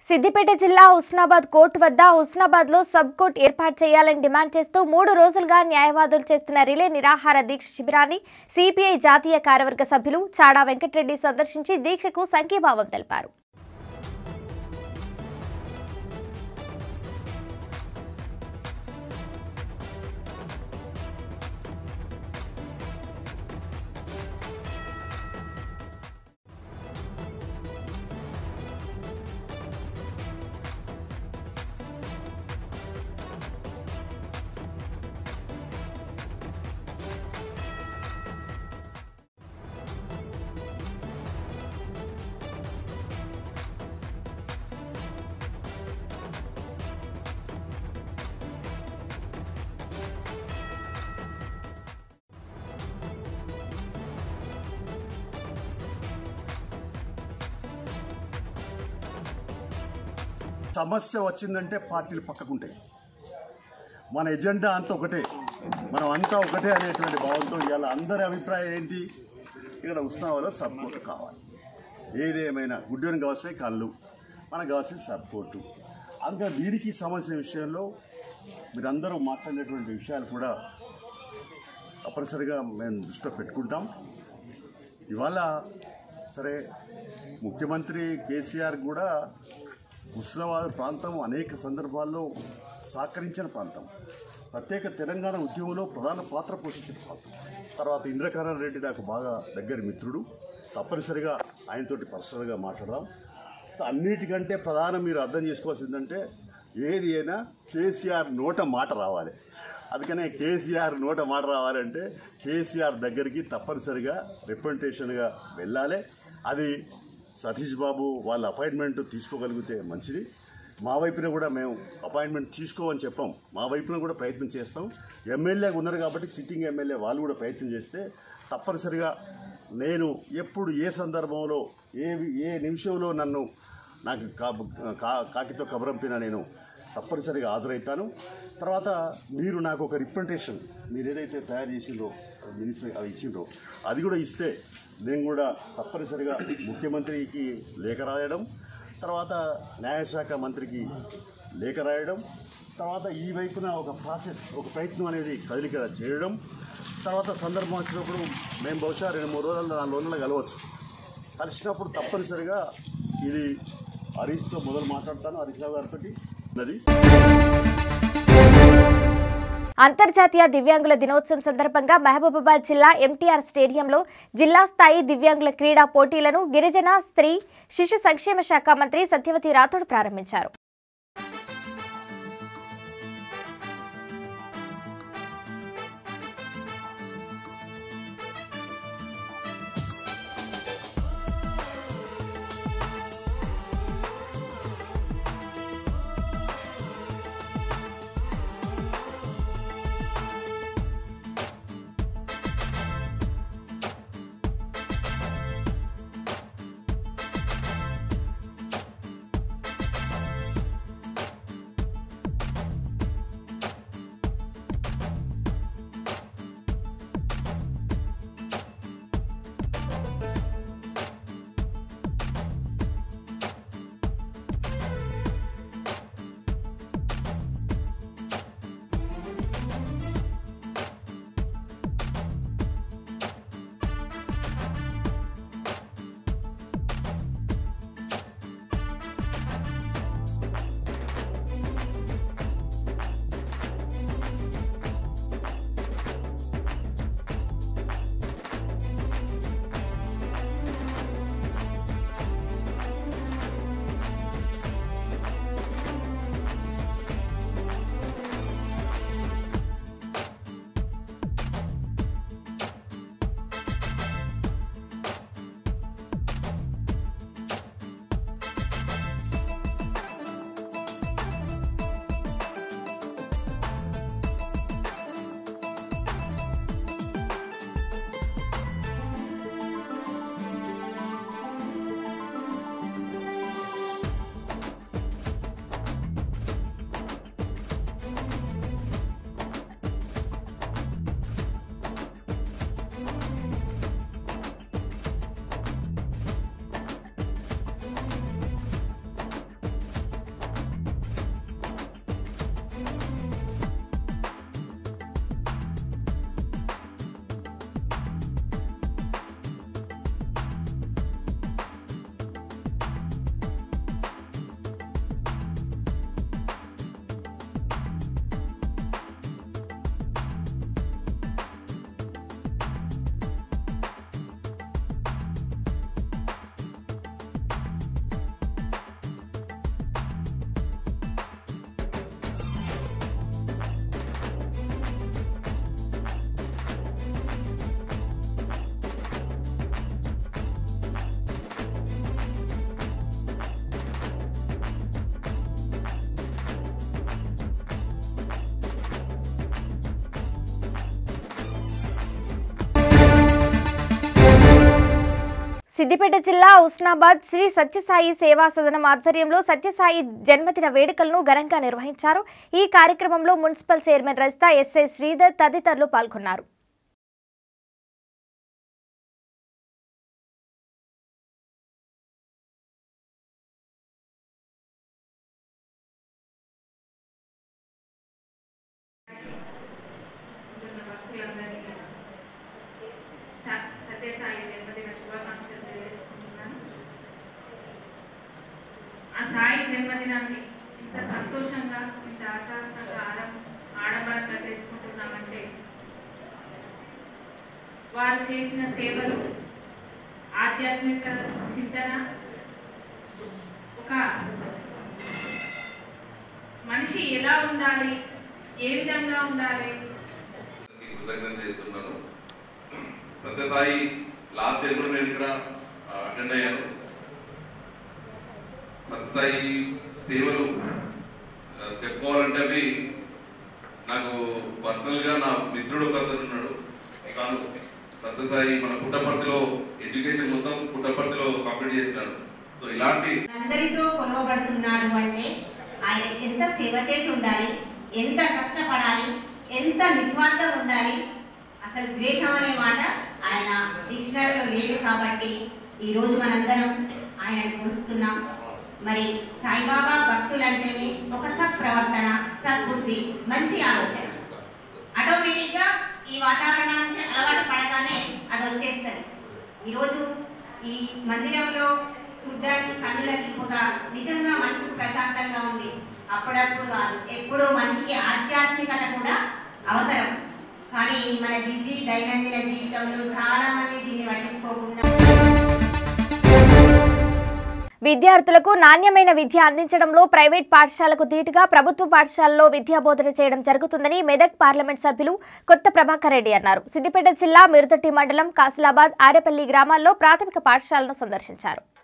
సిద్దిపేట జిల్లా హుస్నాబాద్ కోర్టు వద్ద హుస్నాబాద్ లో సబ్ కోర్ట్ ఏర్పాటు చేయాలని డిమాండ్ చేస్తూ మూడు రోజులుగా న్యాయవాదులు చేస్తున్న రిలే నిరాహార దీక్ష శిబిరాన్ని సిపిఐ జాతీయ కార్యవర్గ సభ్యులు చాడా వెంకటరెడ్డి సందర్శించి దీక్షకు సంఘీభావం తెలిపారు సమస్య వచ్చిందంటే పార్టీలు పక్కకుంటాయి మన ఎజెండా అంతా ఒకటే మనం అంతా ఒకటే అనేటువంటి భావంతో ఇవాళ అందరి అభిప్రాయం ఏంటి ఇక్కడ ఉత్సవాల్లో సపోర్ట్ కావాలి ఏదేమైనా గుడ్డని కావాల్సిన కళ్ళు మనకు కావాల్సిన సపోర్టు అందుకని వీరికి సమస్య విషయంలో మీరందరూ మాట్లాడినటువంటి విషయాలు కూడా తప్పనిసరిగా మేము దృష్టిలో పెట్టుకుంటాం ఇవాళ సరే ముఖ్యమంత్రి కేసీఆర్ కూడా ఉస్మానాబాద్ ప్రాంతం అనేక సందర్భాల్లో సహకరించిన ప్రాంతం ప్రత్యేక తెలంగాణ ఉద్యమంలో ప్రధాన పాత్ర పోషించిన ప్రాంతం తర్వాత ఇంద్రకరణ్ రెడ్డి నాకు బాగా దగ్గర మిత్రుడు తప్పనిసరిగా ఆయనతోటి పర్సనల్గా మాట్లాడదాం అన్నిటికంటే ప్రధానం మీరు అర్థం చేసుకోవాల్సిందంటే ఏది అయినా కేసీఆర్ నోట మాట రావాలి అందుకనే కేసీఆర్ నోట మాట రావాలంటే కేసీఆర్ దగ్గరికి తప్పనిసరిగా రిప్రజెంటేషన్గా వెళ్ళాలి అది సతీష్ బాబు వాళ్ళ అపాయింట్మెంట్ తీసుకోగలిగితే మంచిది మా వైపున కూడా మేము అపాయింట్మెంట్ తీసుకోమని చెప్పాం మా వైపున కూడా ప్రయత్నం చేస్తాం ఎమ్మెల్యేగా ఉన్నారు కాబట్టి సిట్టింగ్ ఎమ్మెల్యే వాళ్ళు కూడా ప్రయత్నం చేస్తే తప్పనిసరిగా నేను ఎప్పుడు ఏ సందర్భంలో ఏ ఏ నిమిషంలో నన్ను నాకు కా కా- కాకితో కబరంపిన నేను తప్పనిసరిగా హాజరవుతాను తర్వాత మీరు నాకు ఒక రిప్రజెంటేషన్ మీరు ఏదైతే తయారు చేసిండ్రో మినిస్టర్ అవి ఇచ్చిండ్రో అది కూడా ఇస్తే నేను కూడా తప్పనిసరిగా ముఖ్యమంత్రికి లేఖ రాయడం తర్వాత న్యాయశాఖ మంత్రికి లేఖ రాయడం తర్వాత ఈ వైపున ఒక ప్రాసెస్ ఒక ప్రయత్నం అనేది కదలిక చేయడం తర్వాత సందర్భం వచ్చినప్పుడు మేము బహుశా రెండు మూడు రోజులు నాలుగు రోజుల్లో కలవచ్చు కలిసినప్పుడు తప్పనిసరిగా ఇది హరీష్తో మొదలు మాట్లాడతాను హరీష్ రావు గారితో ఉన్నది అంతర్జాతీయ దివ్యాంగుల దినోత్సవం సందర్భంగా మహబూబాబాద్ జిల్లా ఎంటీఆర్ స్టేడియంలో జిల్లా స్థాయి దివ్యాంగుల క్రీడా పోటీలను గిరిజన స్త్రీ శిశు సంక్షేమ శాఖ మంత్రి సత్యవతి రాథోడ్ ప్రారంభించారు సిద్దిపేట జిల్లా ఉస్నాబాద్ శ్రీ సత్యసాయి సేవా సదనం ఆధ్వర్యంలో సత్యసాయి జన్మదిన వేడుకలను ఘనంగా నిర్వహించారు ఈ కార్యక్రమంలో municipal chairman Rajitha SI Sridhar తదితరులు పాల్గొన్నారు ఉంటున్న భక్తులందరికీ స- సత్యసాయి జన్మదిన శుభాకాంక్షలు తెలియజేసుకుంటున్నాను ఆ సాయి జన్మదినాన్ని ఇంత సంతోషంగా ఇంత ఆకాశంగా ఆడం ఆడంబరంగా చేసుకుంటున్నామంటే వారు చేసిన సేవలు ఆధ్యాత్మిక చింతన ఒక మనిషి ఎలా ఉండాలి ఏ విధంగా ఉండాలి కృతజ్ఞత చేస్తున్నాను సత్యసాయి లాస్ట్ ఇయర్ కూడా నేను ఇక్కడ అటెండ్ అయ్యాను సత్యసాయి సేవలు ఆ, చెప్పుకోవాలంటే అవి నాకు పర్సనల్ గా నా మిత్రుడు ఒక అతను ఉన్నాడు తాను సత్యసాయి మన పుట్టపర్తిలో ఎడ్యుకేషన్ మొత్తం పుట్టపర్తిలో కంప్లీట్ చేసినాడు సో ఇలాంటి అందరితో కొలవబడుతున్నాడు అంటే ఆయన ఎంత సేవ చేసి ఉండాలి ఎంత కష్టపడాలి ఎంత నిస్వార్థం ఉండాలి అసలు ద్వేషం అనే మాట ఆయన డిక్షనరీలో లేదు కాబట్టి ఈ రోజు మనందరం ఆయన చూస్తున్నాం మరి సాయిబాబా భక్తులంటేనే ఒక సత్ప్రవర్తన సద్బుద్ధి మంచి ఆలోచన ఆటోమేటిక్ గా ఈ వాతావరణానికి అలవాటు పడగానే అది వచ్చేస్తుంది ఈరోజు ఈ మందిరంలో చూడ్డానికి కన్నులకి పొగ నిజంగా మనసుకు ప్రశాంతంగా ఉంది అప్పుడప్పుడు కాదు ఎప్పుడూ మనిషికి ఆధ్యాత్మికత కూడా అవసరం కానీ మన బిజీ దైనందిన జీవితంలో చాలా మంది దీన్ని పట్టించుకోకుండా విద్యార్థులకు నాణ్యమైన విద్య అందించడంలో ప్రైవేట్ పాఠశాలకు ధీటుగా ప్రభుత్వ పాఠశాలలో విద్యా బోధన చేయడం జరుగుతుందని మెదక్ పార్లమెంట్ సభ్యులు కొత్త ప్రభాకర్ రెడ్డి అన్నారు సిద్దిపేట జిల్లా మిరుదొట్టి మండలం కాసిలాబాద్ ఆరేపల్లి గ్రామాల్లో ప్రాథమిక పాఠశాలను సందర్శించారు